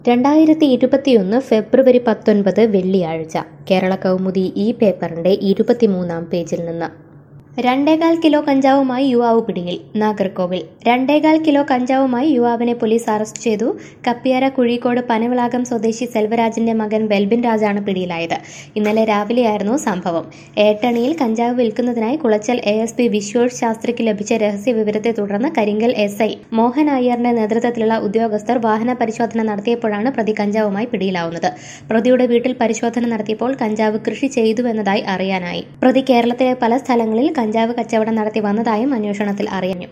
രണ്ടായിരത്തി ഇരുപത്തിയൊന്ന് ഫെബ്രുവരി പത്തൊൻപത് വെള്ളിയാഴ്ച കേരള കൗമുദി ഈ പേപ്പറിന്റെ ഇരുപത്തിമൂന്നാം പേജിൽ നിന്ന് രണ്ടേകാൽ കിലോ കഞ്ചാവുമായി യുവാവ് പിടിയിൽ നാഗർകോവിൽ രണ്ടേകാൽ കിലോ കഞ്ചാവുമായി യുവാവിനെ പോലീസ് അറസ്റ്റ് ചെയ്തു കപ്പിയാര കുഴീക്കോട് പനവിളാകം സ്വദേശി സെൽവരാജിന്റെ മകൻ ബെൽബിൻ രാജാണ് പിടിയിലായത് ഇന്നലെ രാവിലെയായിരുന്നു സംഭവം ഏട്ടണിയിൽ കഞ്ചാവ് വിൽക്കുന്നതിനായി Kulachal A S P Vishvesh ശാസ്ത്രിക്ക് ലഭിച്ച രഹസ്യ വിവരത്തെ തുടർന്ന് കരിങ്കൽ എസ് ഐ മോഹൻ അയ്യറിന്റെ നേതൃത്വത്തിലുള്ള ഉദ്യോഗസ്ഥർ വാഹന പരിശോധന നടത്തിയപ്പോഴാണ് പ്രതി കഞ്ചാവുമായി പിടിയിലാവുന്നത് പ്രതിയുടെ വീട്ടിൽ പരിശോധന നടത്തിയപ്പോൾ കഞ്ചാവ് കൃഷി ചെയ്തുവെന്നതായി അറിയാനായി പ്രതി കേരളത്തിലെ പല സ്ഥലങ്ങളിൽ കഞ്ചാവ് കച്ചവടം നടത്തി വന്നതായും അന്വേഷണത്തിൽ അറിഞ്ഞു